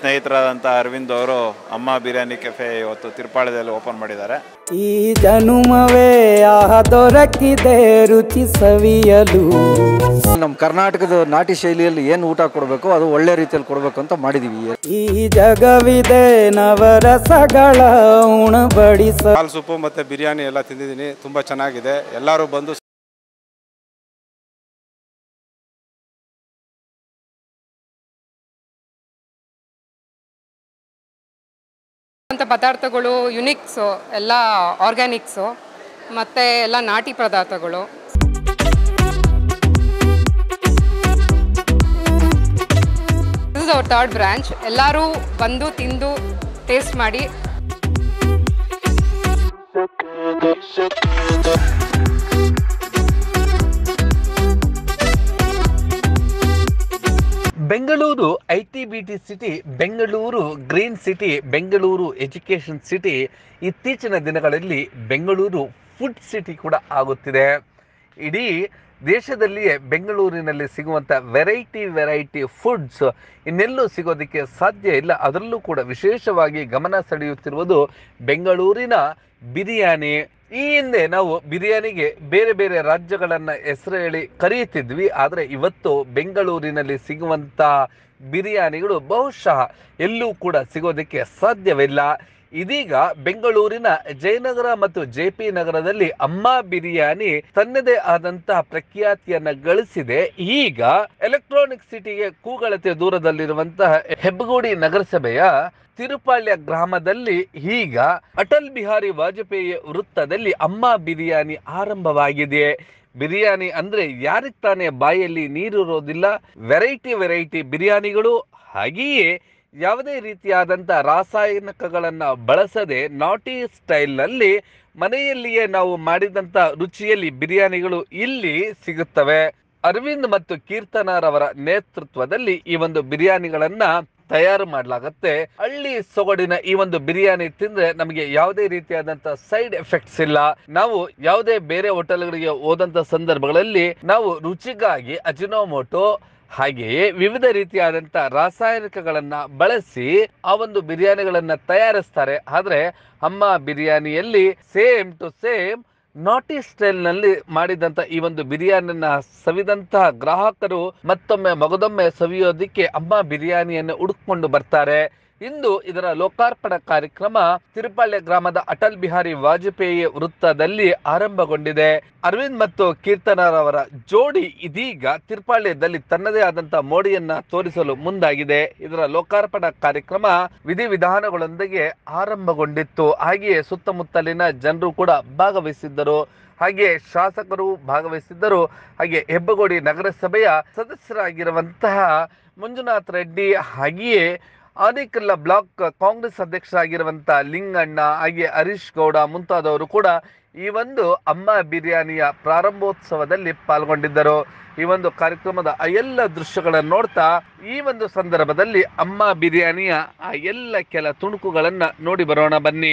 ಸ್ನೇಹಿತರಾದಂಥ ಅರವಿಂದ್ ಅವರು ಅಮ್ಮ ಬಿರಿಯಾನಿ ಕೆಫೆ ಇವತ್ತು ತಿರುಪಾಳ್ಯದಲ್ಲಿ ಓಪನ್ ಮಾಡಿದ್ದಾರೆ ಈ ಜನುಮವೇ ಆಹ ದೊರಕಿದೆ ರುಚಿ ಸವಿಯಲು ನಮ್ಮ ಕರ್ನಾಟಕದ ನಾಟಿ ಶೈಲಿಯಲ್ಲಿ ಏನು ಊಟ ಕೊಡಬೇಕು ಅದು ಒಳ್ಳೆ ರೀತಿಯಲ್ಲಿ ಕೊಡಬೇಕು ಅಂತ ಮಾಡಿದೀವಿ ಈ ಜಗವಿದೆ ನವರಸಗಳ ಉಣಬಡಿಸ ಹಾಲು ಸೂಪು ಮತ್ತು ಬಿರಿಯಾನಿ ಎಲ್ಲ ತಿಂದಿದ್ದೀನಿ ತುಂಬ ಚೆನ್ನಾಗಿದೆ ಎಲ್ಲರೂ ಬಂದು ಅಂತ ಪದಾರ್ಥಗಳು ಯುನಿಕ್ಸು ಎಲ್ಲ ಆರ್ಗ್ಯಾನಿಕ್ಸು ಮತ್ತು ಎಲ್ಲ ನಾಟಿ ಪದಾರ್ಥಗಳು this is our third branch ಎಲ್ಲರೂ ಬಂದು ತಿಂದು ಟೇಸ್ಟ್ ಮಾಡಿ Bengaluru I T B T city Bengaluru green city Bengaluru education city ಇತ್ತೀಚಿನ ದಿನಗಳಲ್ಲಿ ಬೆಂಗಳೂರು ಫುಡ್ ಸಿಟಿ ಕೂಡ ಆಗುತ್ತಿದೆ ಇಡೀ ದೇಶದಲ್ಲಿಯೇ ಬೆಂಗಳೂರಿನಲ್ಲಿ ಸಿಗುವಂಥ ವೆರೈಟಿ ವೆರೈಟಿ ಫುಡ್ಸ್ ಇನ್ನೆಲ್ಲೂ ಸಿಗೋದಕ್ಕೆ ಸಾಧ್ಯ ಇಲ್ಲ ಅದರಲ್ಲೂ ಕೂಡ ವಿಶೇಷವಾಗಿ ಗಮನ ಸೆಳೆಯುತ್ತಿರುವುದು ಬೆಂಗಳೂರಿನ ಬಿರಿಯಾನಿ ಈ ಹಿಂದೆ ನಾವು ಬಿರಿಯಾನಿಗೆ ಬೇರೆ ಬೇರೆ ರಾಜ್ಯಗಳನ್ನ ಹೆಸರು ಹೇಳಿ ಕರೆಯುತ್ತಿದ್ವಿ ಆದರೆ ಇವತ್ತು ಬೆಂಗಳೂರಿನಲ್ಲಿ ಸಿಗುವಂತ ಬಿರಿಯಾನಿಗಳು ಬಹುಶಃ ಎಲ್ಲೂ ಕೂಡ ಸಿಗೋದಕ್ಕೆ ಸಾಧ್ಯವಿಲ್ಲ ಇದೀಗ ಬೆಂಗಳೂರಿನ ಜಯನಗರ ಮತ್ತು ಜೆ ಪಿ ನಗರದಲ್ಲಿ ಅಮ್ಮ ಬಿರಿಯಾನಿ ತನ್ನದೇ ಆದಂತಹ ಪ್ರಖ್ಯಾತಿಯನ್ನ ಗಳಿಸಿದೆ ಈಗ ಎಲೆಕ್ಟ್ರಾನಿಕ್ ಸಿಟಿಗೆ ಕೂಗಳತೆ ದೂರದಲ್ಲಿರುವಂತಹ ಹೆಬ್ಬಗೋಡಿ ನಗರಸಭೆಯ ತಿರುಪಾಳ್ಯ ಗ್ರಾಮದಲ್ಲಿ ಈಗ ಅಟಲ್ ಬಿಹಾರಿ ವಾಜಪೇಯಿ ವೃತ್ತದಲ್ಲಿ ಅಮ್ಮ ಬಿರಿಯಾನಿ ಆರಂಭವಾಗಿದೆ ಬಿರಿಯಾನಿ ಅಂದ್ರೆ ಯಾರಿಗೆ ತಾನೇ ಬಾಯಲ್ಲಿ ನೀರಿರೋದಿಲ್ಲ ವೆರೈಟಿ ವೆರೈಟಿ ಬಿರಿಯಾನಿಗಳು ಹಾಗೆಯೇ ಯಾವುದೇ ರೀತಿಯಾದಂಥ ರಾಸಾಯನಿಕಗಳನ್ನ ಬಳಸದೆ ನಾಟಿ ಸ್ಟೈಲ್ನಲ್ಲಿ ಮನೆಯಲ್ಲಿಯೇ ನಾವು ಮಾಡಿದಂಥ ರುಚಿಯಲ್ಲಿ ಬಿರಿಯಾನಿಗಳು ಇಲ್ಲಿ ಸಿಗುತ್ತವೆ ಅರವಿಂದ್ ಮತ್ತು ಕೀರ್ತನರವರ ನೇತೃತ್ವದಲ್ಲಿ ಈ ಒಂದು ಬಿರಿಯಾನಿಗಳನ್ನ ತಯಾರು ಮಾಡಲಾಗತ್ತೆ ಹಳ್ಳಿ ಸೊಗಡಿನ ಈ ಒಂದು ಬಿರಿಯಾನಿ ತಿಂದ್ರೆ ನಮಗೆ ಯಾವುದೇ ರೀತಿಯಾದಂತ ಸೈಡ್ ಎಫೆಕ್ಟ್ಸ್ ಇಲ್ಲ ನಾವು ಯಾವುದೇ ಬೇರೆ ಹೋಟೆಲ್ಗಳಿಗೆ ಹೋದಂತ ಸಂದರ್ಭಗಳಲ್ಲಿ ನಾವು ರುಚಿಗಾಗಿ ಅಜಿನೋಮೋಟೋ ಹಾಗೆಯೇ ವಿವಿಧ ರೀತಿಯಾದಂತ ರಾಸಾಯನಿಕಗಳನ್ನ ಬಳಸಿ ಆ ಒಂದು ಬಿರಿಯಾನಿಗಳನ್ನ ತಯಾರಿಸ್ತಾರೆ ಆದ್ರೆ ಅಮ್ಮ ಬಿರಿಯಾನಿಯಲ್ಲಿ ಸೇಮ್ ಟು ಸೇಮ್ ನಾಟಿ ಸ್ಟೈಲ್ ನಲ್ಲಿ ಮಾಡಿದಂತ ಈ ಒಂದು ಬಿರಿಯಾನಿಯನ್ನ ಸವಿದಂತಹ ಗ್ರಾಹಕರು ಮತ್ತೊಮ್ಮೆ ಮಗದೊಮ್ಮೆ ಸವಿಯೋದಿಕ್ಕೆ ಅಮ್ಮ ಬಿರಿಯಾನಿಯನ್ನು ಹುಡುಕೊಂಡು ಬರ್ತಾರೆ ಇಂದು ಇದರ ಲೋಕಾರ್ಪಣಾ ಕಾರ್ಯಕ್ರಮ ತಿರುಪಾಳ್ಯ ಗ್ರಾಮದ ಅಟಲ್ ಬಿಹಾರಿ ವಾಜಪೇಯಿ ವೃತ್ತದಲ್ಲಿ ಆರಂಭಗೊಂಡಿದೆ ಅರವಿಂದ್ ಮತ್ತು ಕೀರ್ತನರವರ ಜೋಡಿ ಇದೀಗ ತಿರುಪಾಳ್ಯದಲ್ಲಿ ತನ್ನದೇ ಆದಂತಹ ಮೋಡಿಯನ್ನ ತೋರಿಸಲು ಮುಂದಾಗಿದೆ ಇದರ ಲೋಕಾರ್ಪಣಾ ಕಾರ್ಯಕ್ರಮ ವಿಧಿವಿಧಾನಗಳೊಂದಿಗೆ ಆರಂಭಗೊಂಡಿತ್ತು ಹಾಗೆಯೇ ಸುತ್ತಮುತ್ತಲಿನ ಜನರು ಕೂಡ ಭಾಗವಹಿಸಿದ್ದರು ಹಾಗೆ ಶಾಸಕರು ಭಾಗವಹಿಸಿದ್ದರು ಹಾಗೆ ಹೆಬ್ಬಗೋಡಿ ನಗರಸಭೆಯ ಸದಸ್ಯರಾಗಿರುವಂತಹ ಮಂಜುನಾಥ್ ರೆಡ್ಡಿ ಹಾಗೆಯೇ ಆನೇಕಲ್ಲ ಬ್ಲಾಕ್ ಕಾಂಗ್ರೆಸ್ ಅಧ್ಯಕ್ಷರಾಗಿರುವಂತಹ ಲಿಂಗಣ್ಣ ಹಾಗೆ ಹರೀಶ್ ಗೌಡ ಮುಂತಾದವರು ಕೂಡ ಈ ಒಂದು ಅಮ್ಮ ಬಿರಿಯಾನಿಯ ಪ್ರಾರಂಭೋತ್ಸವದಲ್ಲಿ ಪಾಲ್ಗೊಂಡಿದ್ದರು ಈ ಒಂದು ಕಾರ್ಯಕ್ರಮದ ಆ ಎಲ್ಲ ದೃಶ್ಯಗಳನ್ನು ನೋಡ್ತಾ ಈ ಒಂದು ಸಂದರ್ಭದಲ್ಲಿ ಅಮ್ಮ ಬಿರಿಯಾನಿಯ ಆ ಎಲ್ಲ ಕೆಲ ತುಣುಕುಗಳನ್ನ ನೋಡಿ ಬರೋಣ ಬನ್ನಿ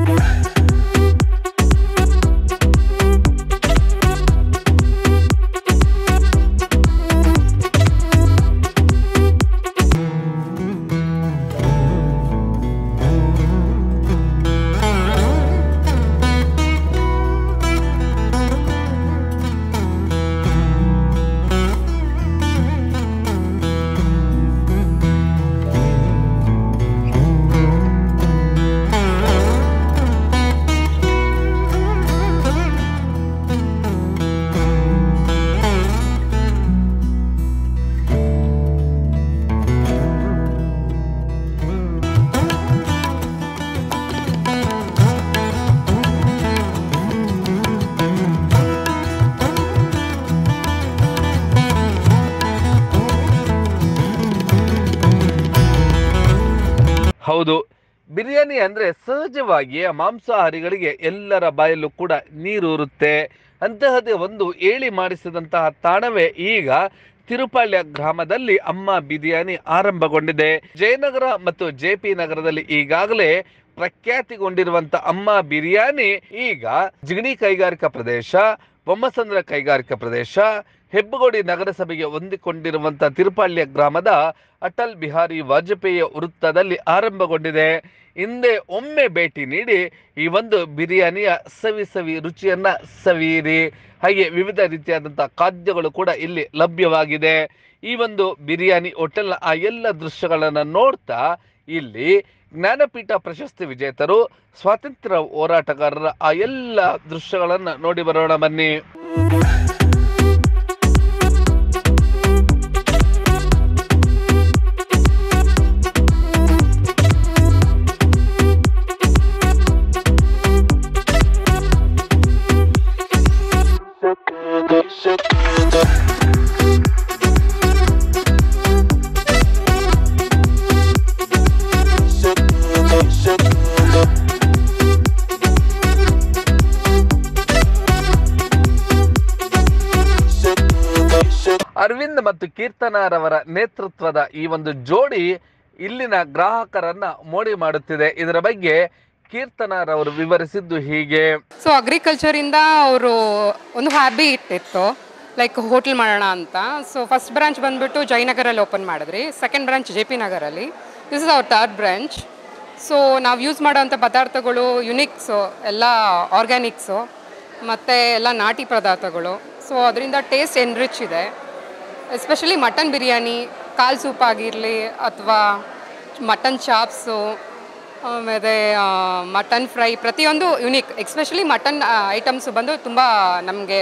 ಹೌದು ಬಿರಿಯಾನಿ ಅಂದ್ರೆ ಸಹಜವಾಗಿ ಮಾಂಸಾಹಾರಿಗಳಿಗೆ ಎಲ್ಲರ ಬಾಯಲ್ಲೂ ಕೂಡ ನೀರೂರುತ್ತೆ ಅಂತಹದೇ ಒಂದು ಏಳಿ ಮಾಡಿಸಿದಂತಹ ತಾಣವೇ ಈಗ ತಿರುಪಾಳ್ಯ ಗ್ರಾಮದಲ್ಲಿ ಅಮ್ಮ ಬಿರಿಯಾನಿ ಆರಂಭಗೊಂಡಿದೆ ಜಯನಗರ ಮತ್ತು ಜೆ ಪಿ ನಗರದಲ್ಲಿ ಈಗಾಗಲೇ ಪ್ರಖ್ಯಾತಿಗೊಂಡಿರುವಂತ ಅಮ್ಮ ಬಿರಿಯಾನಿ ಈಗ ಜಿಗಣಿ ಕೈಗಾರಿಕಾ ಪ್ರದೇಶ ಬೊಮ್ಮಸಂದ್ರ ಕೈಗಾರಿಕಾ ಪ್ರದೇಶ ಹೆಬ್ಬಗೋಡಿ ನಗರಸಭೆಗೆ ಹೊಂದಿಕೊಂಡಿರುವಂತಹ ತಿರುಪಾಳ್ಯ ಗ್ರಾಮದ ಅಟಲ್ ಬಿಹಾರಿ ವಾಜಪೇಯಿ ವೃತ್ತದಲ್ಲಿ ಆರಂಭಗೊಂಡಿದೆ ಹಿಂದೆ ಒಮ್ಮೆ ಭೇಟಿ ನೀಡಿ ಈ ಒಂದು ಬಿರಿಯಾನಿಯ ಸವಿ ಸವಿ ರುಚಿಯನ್ನ ಸವಿಯಿರಿ ಹಾಗೆ ವಿವಿಧ ರೀತಿಯಾದಂತಹ ಖಾದ್ಯಗಳು ಕೂಡ ಇಲ್ಲಿ ಲಭ್ಯವಾಗಿದೆ ಈ ಒಂದು ಬಿರಿಯಾನಿ ಹೋಟೆಲ್ ಆ ಎಲ್ಲ ದೃಶ್ಯಗಳನ್ನು ನೋಡ್ತಾ ಇಲ್ಲಿ ಜ್ಞಾನಪೀಠ ಪ್ರಶಸ್ತಿ ವಿಜೇತರು ಸ್ವಾತಂತ್ರ್ಯ ಹೋರಾಟಗಾರರ ಆ ಎಲ್ಲ ದೃಶ್ಯಗಳನ್ನು ನೋಡಿ ಬರೋಣ ಬನ್ನಿ ಅರವಿಂದ್ ಮತ್ತು ಕೀರ್ತನಾರವರ ನೇತೃತ್ವದ ಈ ಒಂದು ಜೋಡಿ ಇಲ್ಲಿನ ಗ್ರಾಹಕರನ್ನ ಮೋಡಿ ಮಾಡುತ್ತಿದೆ ಇದರ ಬಗ್ಗೆ ಕೀರ್ತನಾರವರು ವಿವರಿಸಿದ್ದು ಹೀಗೆ ಸೊ ಅಗ್ರಿಕಲ್ಚರಿಂದ ಅವರು ಒಂದು ಹ್ಯಾಬಿ ಇಟ್ಟಿತ್ತು ಲೈಕ್ ಹೋಟ್ಲ್ ಮಾಡೋಣ ಅಂತ ಸೊ ಫಸ್ಟ್ ಬ್ರಾಂಚ್ ಬಂದ್ಬಿಟ್ಟು ಜಯನಗರಲ್ಲಿ ಓಪನ್ ಮಾಡಿದ್ರಿ ಸೆಕೆಂಡ್ ಬ್ರಾಂಚ್ ಜೆ ಪಿ ನಗರಲ್ಲಿ this is our third branch so ನಾವು ಯೂಸ್ ಮಾಡೋವಂಥ ಪದಾರ್ಥಗಳು ಯುನಿಕ್ಸು ಎಲ್ಲ ಆರ್ಗ್ಯಾನಿಕ್ಸು ಮತ್ತು ಎಲ್ಲ ನಾಟಿ ಪದಾರ್ಥಗಳು ಸೊ ಅದರಿಂದ ಟೇಸ್ಟ್ ಎನ್ರಿಚ್ ಇದೆ ಎಸ್ಪೆಷಲಿ ಮಟನ್ ಬಿರಿಯಾನಿ ಕಾಲ್ ಸೂಪ್ ಆಗಿರಲಿ ಅಥವಾ ಮಟನ್ ಚಾಪ್ಸು ಆಮೇಲೆ ಮಟನ್ ಫ್ರೈ ಪ್ರತಿಯೊಂದು ಯುನಿಕ್ ಎಸ್ಪೆಷಲಿ ಮಟನ್ ಐಟಮ್ಸು ಬಂದು ತುಂಬ ನಮಗೆ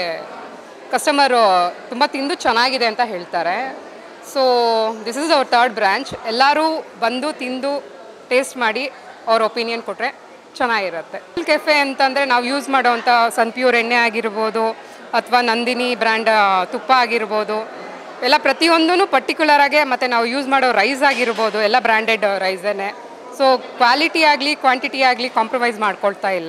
ಕಸ್ಟಮರು ತುಂಬ ತಿಂದು ಚೆನ್ನಾಗಿದೆ ಅಂತ ಹೇಳ್ತಾರೆ so this is our third branch ಎಲ್ಲರೂ ಬಂದು ತಿಂದು ಟೇಸ್ಟ್ ಮಾಡಿ ಅವ್ರ ಒಪಿನಿಯನ್ ಕೊಟ್ಟರೆ ಚೆನ್ನಾಗಿರುತ್ತೆ ಕೆಫೆ ಅಂತಂದರೆ ನಾವು ಯೂಸ್ ಮಾಡೋವಂಥ ಸನ್ಪ್ಯೂರ್ ಎಣ್ಣೆ ಆಗಿರ್ಬೋದು ಅಥವಾ ನಂದಿನಿ ಬ್ರ್ಯಾಂಡ್ ತುಪ್ಪ ಆಗಿರ್ಬೋದು ಎಲ್ಲ ಪ್ರತಿಯೊಂದೂ ಪರ್ಟಿಕ್ಯುಲರ್ ಆಗಿ ಮತ್ತು ನಾವು ಯೂಸ್ ಮಾಡೋ ರೈಸ್ ಆಗಿರ್ಬೋದು ಎಲ್ಲ ಬ್ರ್ಯಾಂಡೆಡ್ ರೈಸನ್ನೇ ಸೊ ಕ್ವಾಲಿಟಿ ಆಗಲಿ ಕ್ವಾಂಟಿಟಿ ಆಗಲಿ ಕಾಂಪ್ರಮೈಸ್ ಮಾಡ್ಕೊಳ್ತಾ ಇಲ್ಲ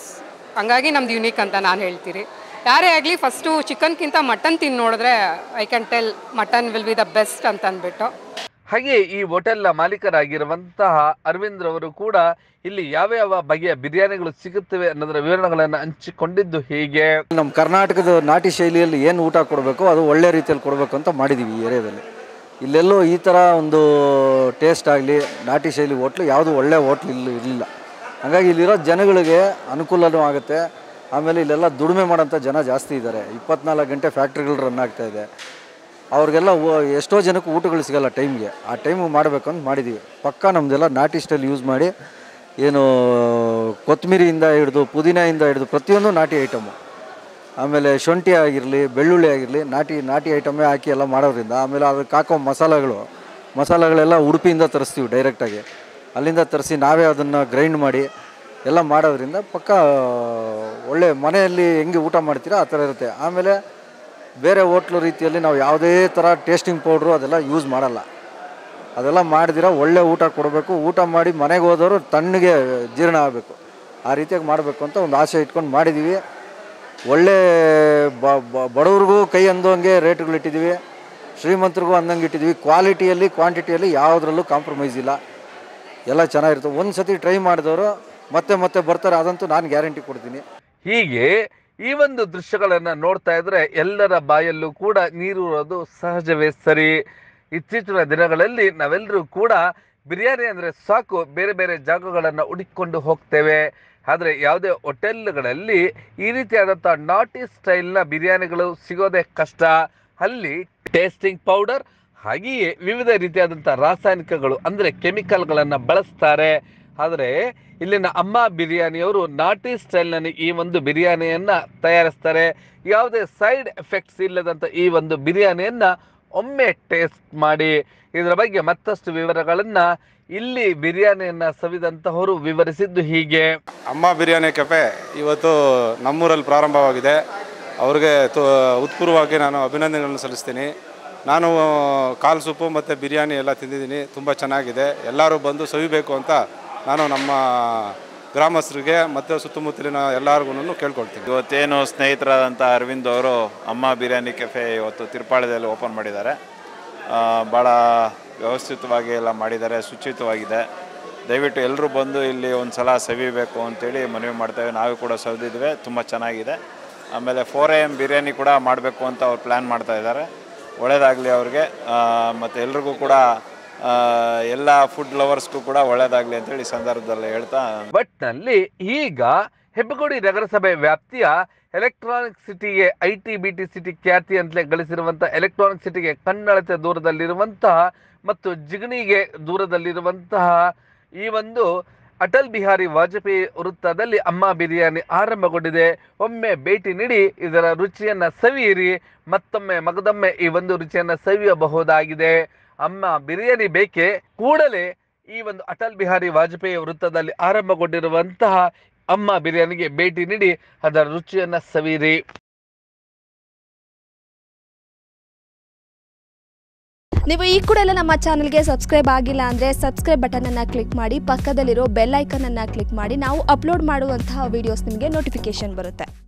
ಹಂಗಾಗಿ ನಮ್ದು ಯುನೀಕ್ ಅಂತ ನಾನು ಹೇಳ್ತೀರಿ ಯಾರೇ ಆಗಲಿ ಫಸ್ಟು ಚಿಕನ್ಗಿಂತ ಮಟನ್ ತಿಂದು ನೋಡಿದ್ರೆ I can tell mutton will be the best ಅಂತ ಅಂದ್ಬಿಟ್ಟು ಹಾಗೆ ಈ ಹೋಟೆಲ್ನ ಮಾಲೀಕರಾಗಿರುವಂತಹ ಅರವಿಂದ್ ರವರು ಕೂಡ ಇಲ್ಲಿ ಯಾವ ಯಾವ ಬಗೆಯ ಬಿರಿಯಾನಿಗಳು ಸಿಗುತ್ತವೆ ಅನ್ನೋದರ ವಿವರಣೆಗಳನ್ನು ಹಂಚಿಕೊಂಡಿದ್ದು ಹೀಗೆ ನಮ್ಮ ಕರ್ನಾಟಕದ ನಾಟಿ ಶೈಲಿಯಲ್ಲಿ ಏನು ಊಟ ಕೊಡಬೇಕು ಅದು ಒಳ್ಳೆ ರೀತಿಯಲ್ಲಿ ಕೊಡಬೇಕು ಅಂತ ಮಾಡಿದ್ದೀವಿ ಈ ಏರಿಯಾದಲ್ಲಿ ಇಲ್ಲೆಲ್ಲೋ ಈ ಥರ ಒಂದು ಟೇಸ್ಟ್ ಆಗಲಿ ನಾಟಿ ಶೈಲಿ ಹೋಟ್ಲು ಯಾವುದು ಒಳ್ಳೆ ಹೋಟ್ಲ್ ಇಲ್ಲ ಇರಲಿಲ್ಲ ಹಾಗಾಗಿ ಇಲ್ಲಿರೋ ಜನಗಳಿಗೆ ಅನುಕೂಲನೂ ಆಗುತ್ತೆ ಆಮೇಲೆ ಇಲ್ಲೆಲ್ಲ ದುಡಿಮೆ ಮಾಡೋಂಥ ಜನ ಜಾಸ್ತಿ ಇದ್ದಾರೆ ಇಪ್ಪತ್ನಾಲ್ಕು ಗಂಟೆ ಫ್ಯಾಕ್ಟ್ರಿಗಳು ರನ್ ಆಗ್ತಾ ಇದೆ ಅವ್ರಿಗೆಲ್ಲ ಓ- ಎಷ್ಟೋ ಜನಕ್ಕೆ ಊಟಗಳು ಸಿಗಲ್ಲ ಟೈಮ್ಗೆ ಆ ಟೈಮಿಗೆ ಮಾಡಬೇಕು ಅಂತ ಮಾಡಿದ್ದೀವಿ ಪಕ್ಕ ನಮ್ಮದೆಲ್ಲ ನಾಟಿ ಸ್ಟೈಲ್ ಯೂಸ್ ಮಾಡಿ ಏನು ಕೊತ್ತಂಬರಿಯಿಂದ ಹಿಡಿದು ಪುದೀನಾಯಿಂದ ಹಿಡಿದು ಪ್ರತಿಯೊಂದು ನಾಟಿ ಐಟಮು ಆಮೇಲೆ ಶುಂಠಿ ಆಗಿರಲಿ ಬೆಳ್ಳುಳ್ಳಿ ಆಗಿರಲಿ ನಾಟಿ ನಾಟಿ ಐಟಮೇ ಹಾಕಿ ಎಲ್ಲ ಮಾಡೋದ್ರಿಂದ ಆಮೇಲೆ ಅದಕ್ಕೆ ಹಾಕೋ ಮಸಾಲೆಗಳು ಮಸಾಲೆಗಳೆಲ್ಲ ಉಡುಪಿಯಿಂದ ತರಿಸ್ತೀವಿ ಡೈರೆಕ್ಟಾಗಿ ಅಲ್ಲಿಂದ ತರಿಸಿ ನಾವೇ ಅದನ್ನು ಗ್ರೈಂಡ್ ಮಾಡಿ ಎಲ್ಲ ಮಾಡೋದ್ರಿಂದ ಪಕ್ಕ ಒಳ್ಳೆ ಮನೆಯಲ್ಲಿ ಹೆಂಗೆ ಊಟ ಮಾಡ್ತೀರೋ ಆ ಥರ ಇರುತ್ತೆ ಆಮೇಲೆ ಬೇರೆ ಹೋಟ್ಲು ರೀತಿಯಲ್ಲಿ ನಾವು ಯಾವುದೇ ಥರ ಟೇಸ್ಟಿಂಗ್ ಪೌಡ್ರು ಅದೆಲ್ಲ ಯೂಸ್ ಮಾಡಲ್ಲ ಅದೆಲ್ಲ ಮಾಡಿದಿರ ಒಳ್ಳೆ ಊಟ ಕೊಡಬೇಕು ಊಟ ಮಾಡಿ ಮನೆಗೆ ಹೋದವರು ತಣ್ಣಗೆ ಜೀರ್ಣ ಆಗಬೇಕು ಆ ರೀತಿಯಾಗಿ ಮಾಡಬೇಕು ಅಂತ ಒಂದು ಆಸೆ ಇಟ್ಕೊಂಡು ಮಾಡಿದ್ದೀವಿ ಒಳ್ಳೆ ಬ ಬ- ಬಡವ್ರಿಗೂ ಕೈ ಅಂದಂಗೆ ರೇಟ್ಗಳು ಇಟ್ಟಿದ್ದೀವಿ ಶ್ರೀಮಂತರಿಗೂ ಅಂದಂಗೆ ಇಟ್ಟಿದ್ದೀವಿ ಕ್ವಾಲಿಟಿಯಲ್ಲಿ ಕ್ವಾಂಟಿಟಿಯಲ್ಲಿ ಯಾವುದ್ರಲ್ಲೂ ಕಾಂಪ್ರಮೈಸ್ ಇಲ್ಲ ಎಲ್ಲ ಚೆನ್ನಾಗಿರುತ್ತೆ ಒಂದು ಸತಿ ಟ್ರೈ ಮಾಡಿದವರು ಮತ್ತೆ ಮತ್ತೆ ಬರ್ತಾರೆ ಅದಂತೂ ನಾನು ಗ್ಯಾರಂಟಿ ಕೊಡ್ತೀನಿ ಹೀಗೆ ಈ ಒಂದು ದೃಶ್ಯಗಳನ್ನ ನೋಡ್ತಾ ಇದ್ರೆ ಎಲ್ಲರ ಬಾಯಲ್ಲೂ ಕೂಡ ನೀರೂರೋದು ಸಹಜವೇ ಸರಿ ಇತ್ತೀಚಿನ ದಿನಗಳಲ್ಲಿ ನಾವೆಲ್ಲರೂ ಕೂಡ ಬಿರಿಯಾನಿ ಅಂದ್ರೆ ಸಾಕು ಬೇರೆ ಬೇರೆ ಜಾಗಗಳನ್ನ ಹುಡುಕಿಕೊಂಡು ಹೋಗ್ತೇವೆ ಆದ್ರೆ ಯಾವುದೇ ಹೋಟೆಲ್ಗಳಲ್ಲಿ ಈ ರೀತಿಯಾದಂಥ ನಾಟಿ ಸ್ಟೈಲ್ನ ಬಿರಿಯಾನಿಗಳು ಸಿಗೋದೇ ಕಷ್ಟ ಅಲ್ಲಿ ಟೇಸ್ಟಿಂಗ್ ಪೌಡರ್ ಹಾಗೆಯೇ ವಿವಿಧ ರೀತಿಯಾದಂಥ ರಾಸಾಯನಿಕಗಳು ಅಂದರೆ ಕೆಮಿಕಲ್ಗಳನ್ನು ಬಳಸ್ತಾರೆ ಆದರೆ ಇಲ್ಲಿನ ಅಮ್ಮ ಬಿರಿಯಾನಿಯವರು ನಾಟಿ ಸ್ಟೈಲ್ನಲ್ಲಿ ಈ ಒಂದು ಬಿರಿಯಾನಿಯನ್ನ ತಯಾರಿಸ್ತಾರೆ ಯಾವುದೇ ಸೈಡ್ ಎಫೆಕ್ಟ್ಸ್ ಇಲ್ಲದಂಥ ಈ ಒಂದು ಬಿರಿಯಾನಿಯನ್ನ ಒಮ್ಮೆ ಟೇಸ್ಟ್ ಮಾಡಿ ಇದರ ಬಗ್ಗೆ ಮತ್ತಷ್ಟು ವಿವರಗಳನ್ನ ಇಲ್ಲಿ ಬಿರಿಯಾನಿಯನ್ನ ಸವಿದಂತಹವರು ವಿವರಿಸಿದ್ದು ಹೀಗೆ ಅಮ್ಮ ಬಿರಿಯಾನಿ ಕೆಫೆ ಇವತ್ತು ನಮ್ಮೂರಲ್ಲಿ ಪ್ರಾರಂಭವಾಗಿದೆ ಅವ್ರಿಗೆ ತು ಉತ್ಪೂರ್ವವಾಗಿ ನಾನು ಅಭಿನಂದನೆಗಳನ್ನು ಸಲ್ಲಿಸ್ತೀನಿ ನಾನು ಕಾಲ್ ಸೂಪು ಮತ್ತು ಬಿರಿಯಾನಿ ಎಲ್ಲ ತಿಂದಿದ್ದೀನಿ ತುಂಬ ಚೆನ್ನಾಗಿದೆ ಎಲ್ಲರೂ ಬಂದು ಸವಿಬೇಕು ಅಂತ ನಾನು ನಮ್ಮ ಗ್ರಾಮಸ್ಥರಿಗೆ ಮತ್ತು ಸುತ್ತಮುತ್ತಲಿನ ಎಲ್ಲರಿಗೂ ಕೇಳ್ಕೊಳ್ತೀನಿ ಇವತ್ತೇನು ಸ್ನೇಹಿತರಾದಂಥ ಅರವಿಂದ್ ಅವರು ಅಮ್ಮ ಬಿರಿಯಾನಿ ಕೆಫೆ ಇವತ್ತು ತಿರುಪಾಳ್ಯದಲ್ಲಿ ಓಪನ್ ಮಾಡಿದ್ದಾರೆ ಆ, ಭಾಳ ವ್ಯವಸ್ಥಿತವಾಗಿ ಎಲ್ಲ ಮಾಡಿದ್ದಾರೆ ಶುಚಿತ್ವವಾಗಿದೆ ದಯವಿಟ್ಟು ಎಲ್ಲರೂ ಬಂದು ಇಲ್ಲಿ ಒಂದು ಸಲ ಸವಿಬೇಕು ಅಂತೇಳಿ ಮನವಿ ಮಾಡ್ತೇವೆ ನಾವು ಕೂಡ ಸವಿದಿದ್ವಿ ತುಂಬ ಚೆನ್ನಾಗಿದೆ ಆಮೇಲೆ ಫೋರ್ ಎ ಎಮ್ ಬಿರಿಯಾನಿ ಕೂಡ ಮಾಡಬೇಕು ಅಂತ ಅವ್ರು ಪ್ಲ್ಯಾನ್ ಮಾಡ್ತಾ ಇದ್ದಾರೆ ಒಳ್ಳೇದಾಗಲಿ ಅವ್ರಿಗೆ ಮತ್ತು ಎಲ್ರಿಗೂ ಕೂಡ ಆ, ಎಲ್ಲ ಫುಡ್ ಲವರ್ಸ್ಗೂ ಕೂಡ ಒಳ್ಳೇದಾಗಲಿ ಅಂತೇಳಿ ಈ ಸಂದರ್ಭದಲ್ಲಿ ಹೇಳ್ತಾ ಒಟ್ನಲ್ಲಿ ಈಗ ಹೆಬ್ಬಗೋಡಿ ನಗರಸಭೆ ವ್ಯಾಪ್ತಿಯ ಎಲೆಕ್ಟ್ರಾನಿಕ್ ಸಿಟಿಗೆ I T B T city ಖ್ಯಾತಿ ಅಂತಲೇ ಗಳಿಸಿರುವಂತಹ ಎಲೆಕ್ಟ್ರಾನಿಕ್ ಸಿಟಿಗೆ ಕಣ್ಣಳತೆ ದೂರದಲ್ಲಿರುವಂತಹ ಮತ್ತು ಜಿಗಣಿಗೆ ದೂರದಲ್ಲಿರುವಂತಹ ಈ ಒಂದು ಅಟಲ್ ಬಿಹಾರಿ ವಾಜಪೇಯಿ ವೃತ್ತದಲ್ಲಿ ಅಮ್ಮ ಬಿರಿಯಾನಿ ಆರಂಭಗೊಂಡಿದೆ ಒಮ್ಮೆ ಭೇಟಿ ನೀಡಿ ಇದರ ರುಚಿಯನ್ನ ಸವಿಯಿರಿ ಮತ್ತೊಮ್ಮೆ ಮಗದೊಮ್ಮೆ ಈ ಒಂದು ರುಚಿಯನ್ನ ಸವಿಯಬಹುದಾಗಿದೆ ಅಮ್ಮ ಬಿರಿಯಾನಿ ಬೇಕೆ ಕೂಡಲೇ ಈ ಒಂದು ಅಟಲ್ ಬಿಹಾರಿ ವಾಜಪೇಯಿ ವೃತ್ತದಲ್ಲಿ ಆರಂಭಗೊಂಡಿರುವಂತಹ ಅಮ್ಮ ಬಿರಿಯಾನಿಗೆ ಭೇಟಿ ನೀಡಿ ಅದರ ರುಚಿಯನ್ನ ಸವಿಯಿರಿ ನೀವು ಈ ಕೂಡ ಎಲ್ಲ ನಮ್ಮ ಚಾನಲ್ಗೆ ಸಬ್ಸ್ಕ್ರೈಬ್ ಆಗಿಲ್ಲ ಅಂದರೆ ಸಬ್ಸ್ಕ್ರೈಬ್ ಬಟನನ್ನು ಕ್ಲಿಕ್ ಮಾಡಿ ಪಕ್ಕದಲ್ಲಿರೋ ಬೆಲ್ ಐಕನನ್ನು ಕ್ಲಿಕ್ ಮಾಡಿ ನಾವು ಅಪ್ಲೋಡ್ ಮಾಡುವಂತಹ ವೀಡಿಯೋಸ್ ನಿಮಗೆ ನೋಟಿಫಿಕೇಶನ್ ಬರುತ್ತೆ